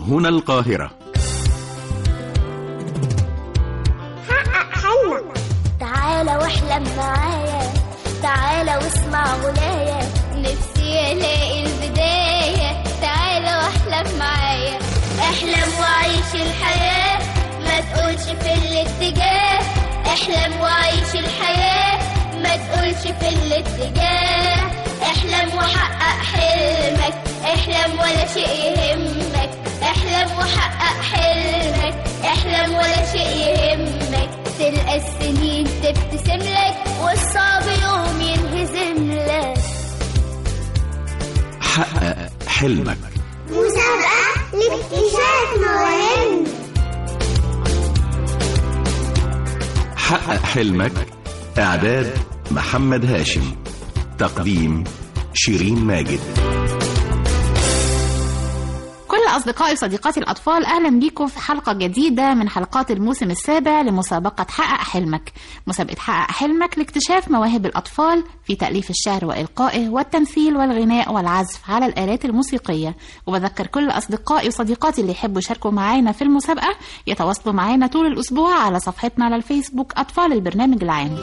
هنا القاهرة حقق حلمك تعالى واحلم معايا تعالى واسمع غنايا نفسي الاقي البداية تعالى واحلم معايا احلم وعيش الحياة ما تقولش في الاتجاه احلم وعيش الحياة ما تقولش في الاتجاه احلم وحقق حلمك احلم ولا شيء يهمك احلم وحقق حلمك احلم ولا شيء يهمك تلقى السنين تبتسم لك والصعب يوم ينهزم لك حقق حلمك مسابقة لاكتشاف مواهب حقق حلمك إعداد محمد هاشم تقديم شيرين ماجد كل أصدقائي وصديقاتي الأطفال أهلا بيكم في حلقة جديدة من حلقات الموسم السابع لمسابقة حقق حلمك مسابقة حقق حلمك لاكتشاف مواهب الأطفال في تأليف الشعر وإلقائه والتمثيل والغناء والعزف على الآلات الموسيقية وبذكر كل أصدقائي وصديقاتي اللي يحبوا يشاركوا معانا في المسابقة يتواصلوا معانا طول الأسبوع على صفحتنا على الفيسبوك أطفال البرنامج العام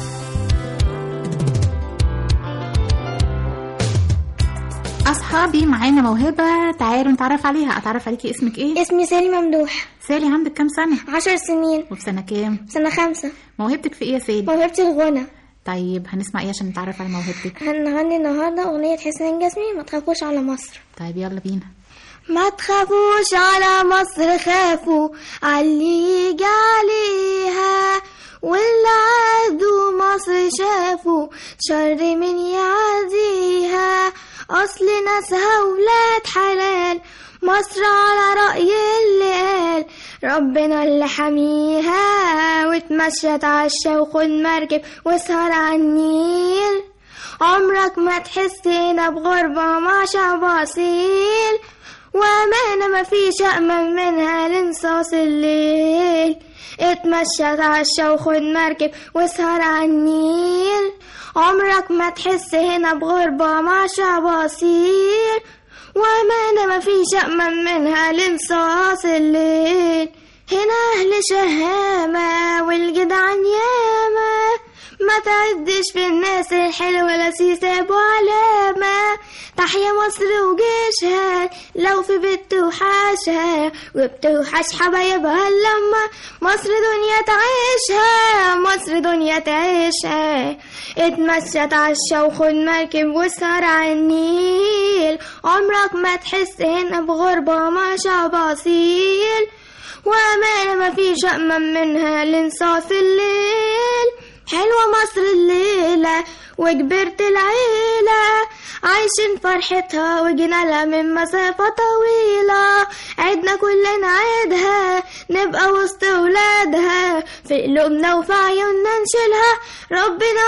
أصحابي معانا موهبة تعالوا نتعرف عليها أتعرف عليكي اسمك إيه؟ اسمي سالي ممدوح سالي عندك كام سنة؟ عشر سنين وفي سنة كام؟ سنة خمسة موهبتك في ايه يا سالي؟ موهبتي الغنى طيب هنسمع ايه عشان نتعرف على موهبتك؟ هنغني النهاردة أغنية حسين جسمي ما تخافوش على مصر طيب يلا بينا ما تخافوش على مصر خافوا علي يجي عليها واللي عادوا مصر شافوا شر من يعديها أصل ناسها ولاد حلال مصر على رأي اللي قال ربنا اللي حميها وتمشى تعشى وخد مركب واسهر على النيل عمرك ما تحس هنا بغربة مع شعب أصيل وأمانة ما فيش أأمن منها لنصاص الليل اتمشى تعشى وخد مركب واسهر على النيل عمرك ما تحس هنا بغربة مع شعب أصيل وأمانة ما فيش أأمن منها لنصاص الليل هنا أهل شهامة والجدعان ياما ما تعدش في الناس الحلوة لا سيساب علامة تحيا مصر وجيشها لو في بيت توحشها وبتوحش حبايبها لما مصر دنيا تعيشها مصر دنيا تعيشها اتمشى تعشى وخد مركب واسهر على النيل عمرك ما تحس هنا بغربة مع شعب أصيل وأمانة ما فيش أأمن منها لانصاف الليل حلوة مصر الليلة وكبرت العيلة عايشين فرحتها وجينا لها من مسافة طويلة عيدنا كلنا عيدها نبقى وسط ولادها في قلوبنا وفي عيوننا نشيلها ربنا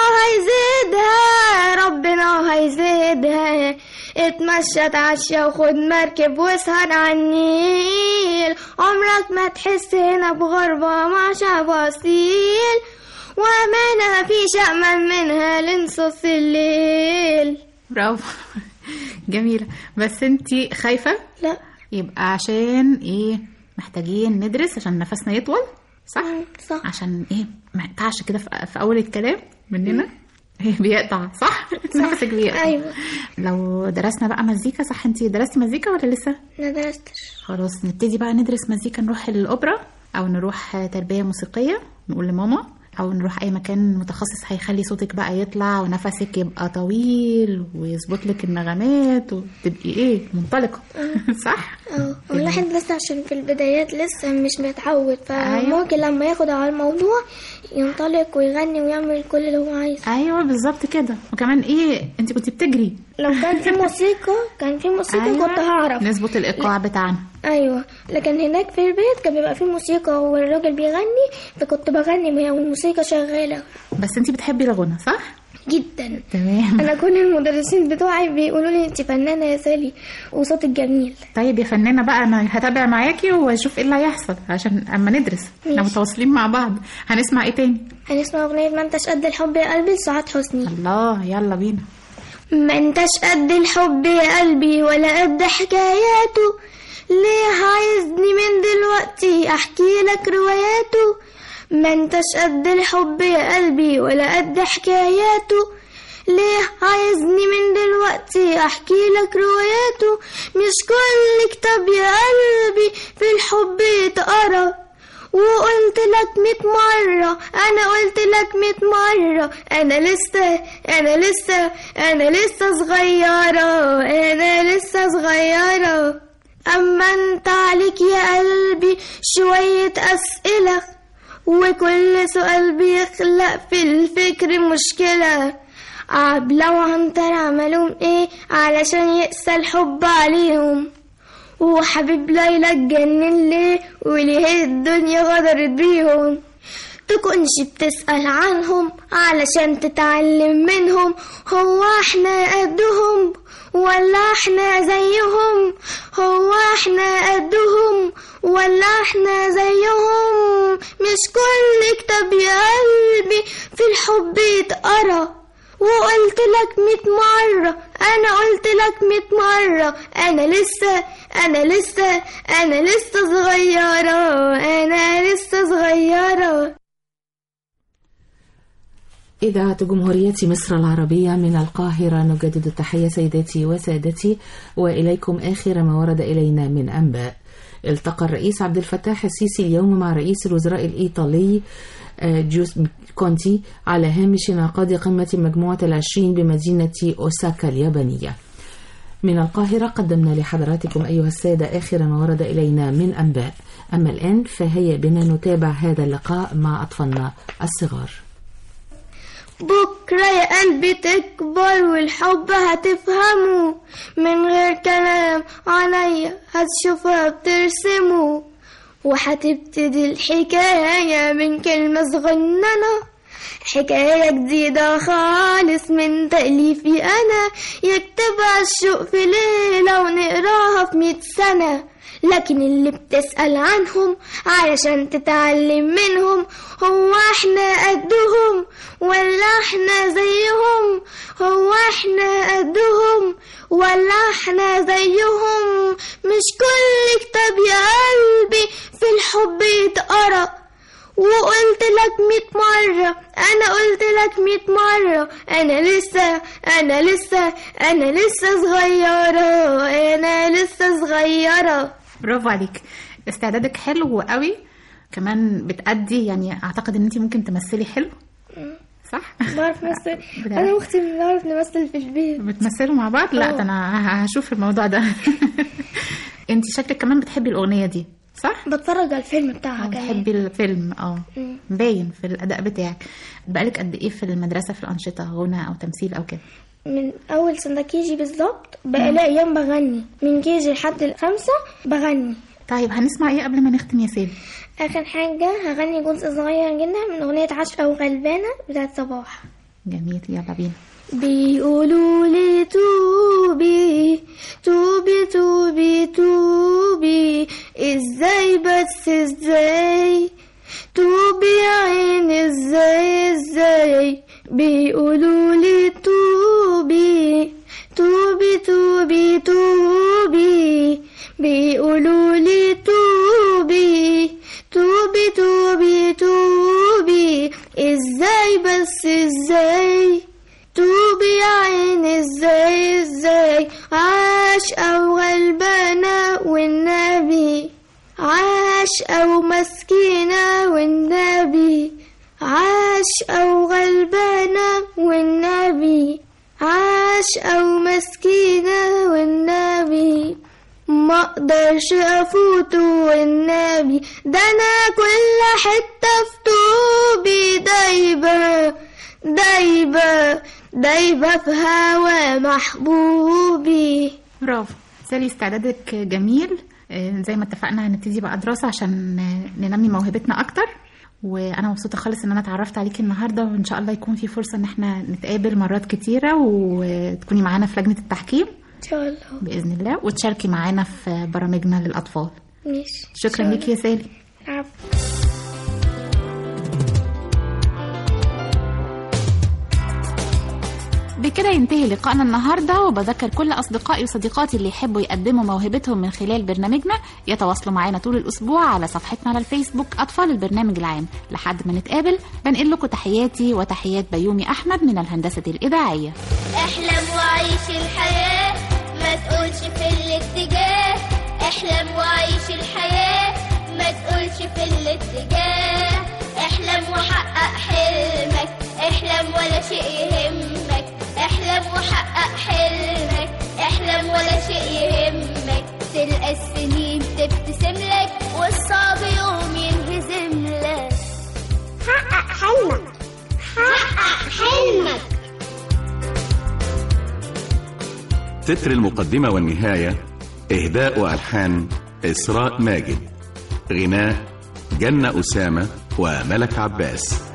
هيزيدها ربنا هيزيدها اتمشى تعشى وخد مركب واسهر على النيل عمرك ما تحس هنا بغربة مع شعب أصيل وأمانة ما فيش أأمن منها لنصف الليل برافو جميلة بس انتي خايفة؟ لا يبقى عشان ايه محتاجين ندرس عشان نفسنا يطول صح؟ صح عشان ايه ما يقطعش كده في في اول الكلام مننا بيقطع صح؟ نفسك بيقطع أيوة لو درسنا بقى مزيكا صح انتي درستي مزيكا ولا لسه؟ ما درستش خلاص نبتدي بقى ندرس مزيكا نروح الأوبرا أو نروح تربية موسيقية نقول لماما أو نروح أي مكان متخصص هيخلي صوتك بقى يطلع ونفسك يبقى طويل ويظبط لك النغمات وتبقي إيه منطلقة صح؟ اه الواحد لسه عشان في البدايات لسه مش متعود أيوة. فممكن لما ياخد على الموضوع ينطلق ويغني ويعمل كل اللي هو عايزه أيوه بالظبط كده وكمان إيه أنت كنت بتجري لو كان في موسيقى كان في موسيقى كنت هعرف نظبط الإيقاع بتاعنا ايوه لكن هناك في البيت كان بيبقى في موسيقى والراجل بيغني فكنت بغني وهي والموسيقى شغاله بس أنت بتحبي الغنى صح؟ جدا تمام انا كل المدرسين بتوعي بيقولوا لي انت فنانه يا سالي وصوتك جميل طيب يا فنانة بقى أنا هتابع معاكي وأشوف إيه اللي هيحصل عشان أما ندرس احنا ماشي. متواصلين مع بعض هنسمع إيه تاني؟ هنسمع اغنيه ما انتش قد الحب يا قلبي لسعاد حسني الله يلا بينا ما انتش قد الحب يا قلبي ولا قد حكاياته ليه دلوقتي احكي لك رواياته ما انتش قد الحب يا قلبي ولا قد حكاياته ليه عايزني من دلوقتي احكي لك رواياته مش كل كتاب يا قلبي في الحب يتقرا وقلت لك ميت مرة أنا قلت لك ميت مرة أنا لسه أنا لسه أنا لسه صغيرة أنا لسه صغيرة أما أنت عليك يا قلبي شوية أسئلة وكل سؤال بيخلق في الفكر مشكلة عبلة وعنتر عملهم ايه علشان يقسى الحب عليهم وحبيب ليلى اتجنن ليه وليه الدنيا غدرت بيهم تكونش بتسأل عنهم علشان تتعلم منهم هو احنا قدهم ولا احنا زيهم هو احنا قدهم ولا احنا زيهم مش كل كتاب يا قلبي في الحب يتقرا وقلت لك ميت مرة أنا قلت لك ميت مرة أنا لسه أنا لسه أنا لسه صغيرة أنا لسه صغيرة إذاعة جمهورية مصر العربية من القاهرة نجدد التحية سيداتي وسادتي وإليكم آخر ما ورد إلينا من أنباء التقى الرئيس عبد الفتاح السيسي اليوم مع رئيس الوزراء الإيطالي آه، جوس كونتي على هامش انعقاد قمة مجموعة العشرين بمدينة أوساكا اليابانية من القاهرة قدمنا لحضراتكم أيها السادة آخر ما ورد إلينا من أنباء أما الآن فهيا بنا نتابع هذا اللقاء مع أطفالنا الصغار بكرة يا قلبي تكبر والحب هتفهمه من غير كلام عينيا هتشوفها بترسمه وهتبتدي الحكاية من كلمة صغننة حكاية جديدة خالص من تأليفي أنا يكتبها الشوق في ليلة ونقراها في مية سنة لكن اللي بتسأل عنهم علشان تتعلم منهم هو احنا قدهم ولا احنا زيهم هو احنا قدهم ولا احنا زيهم مش كل كتاب يا قلبي في الحب يتقرأ وقلت لك ميت مرة أنا قلت لك ميت مرة أنا لسه أنا لسه أنا لسه صغيرة أنا لسه صغيرة برافو عليك استعدادك حلو قوي كمان بتأدي يعني اعتقد ان انت ممكن تمثلي حلو صح بعرف نمثل بجد؟ أنا وأختي بنعرف نمثل في البيت بتمثلوا مع بعض لا اه. ده انا هشوف الموضوع ده انت شكلك كمان بتحبي الاغنيه دي صح بتفرج على الفيلم بتاعها كمان بتحبي الفيلم اه مم. باين في الاداء بتاعك بقالك قد ايه في المدرسه في الانشطه غنى او تمثيل او كده من أول سنة كيجي بالظبط بقالي أيام بغني من كيجي لحد الخمسة بغني طيب هنسمع ايه قبل ما نختم يا سيدي آخر حاجة هغني جزء صغير جدا من أغنية عشقة وغلبانة بتاعت صباح جميل يلا بينا بيقولوا لي توبي توبي توبي توبي ازاي بس ازاي توبي يا عيني ازاي ازاي بيقولوا لي توبي توبي توبي توبي بيقولوا لي توبي توبي توبي توبي ازاي بس ازاي توبي يا عيني ازاي ازاي عاش او غلبانة والنبي عاش او مسكينة والنبي عاش او غلبانة والنبي عاش او مسكينة والنبي ما اقدرش افوته والنبي ده انا كل حتة في طوبي دايبة دايبة دايبة في هوا محبوبي برافو سالي استعدادك جميل آه، زي ما اتفقنا هنبتدي بقى دراسة عشان آه، ننمي موهبتنا أكتر وأنا مبسوطة خالص إن أنا اتعرفت عليكي النهاردة وإن شاء الله يكون في فرصة إن احنا نتقابل مرات كتيرة وتكوني معانا في لجنة التحكيم ان شاء الله بإذن الله وتشاركي معانا في برامجنا للأطفال ماشي شكرا ليكي يا سالي عفو بكده ينتهي لقائنا النهارده وبذكر كل اصدقائي وصديقاتي اللي يحبوا يقدموا موهبتهم من خلال برنامجنا يتواصلوا معانا طول الاسبوع على صفحتنا على الفيسبوك اطفال البرنامج العام لحد ما نتقابل بنقل لكم تحياتي وتحيات بيومي احمد من الهندسه الاذاعيه احلم وعيش الحياة ما تقولش في الاتجاه احلم وعيش الحياة ما تقولش في الاتجاه احلم وحقق حلمك احلم ولا شيء يهمك احلم وحقق حلمك احلم ولا شيء يهمك تلقى السنين تبتسم لك والصعب يوم ينهزم لك حقق حلمك حقق حلمك تتر المقدمة والنهاية إهداء وألحان إسراء ماجد غناء جنة أسامة وملك عباس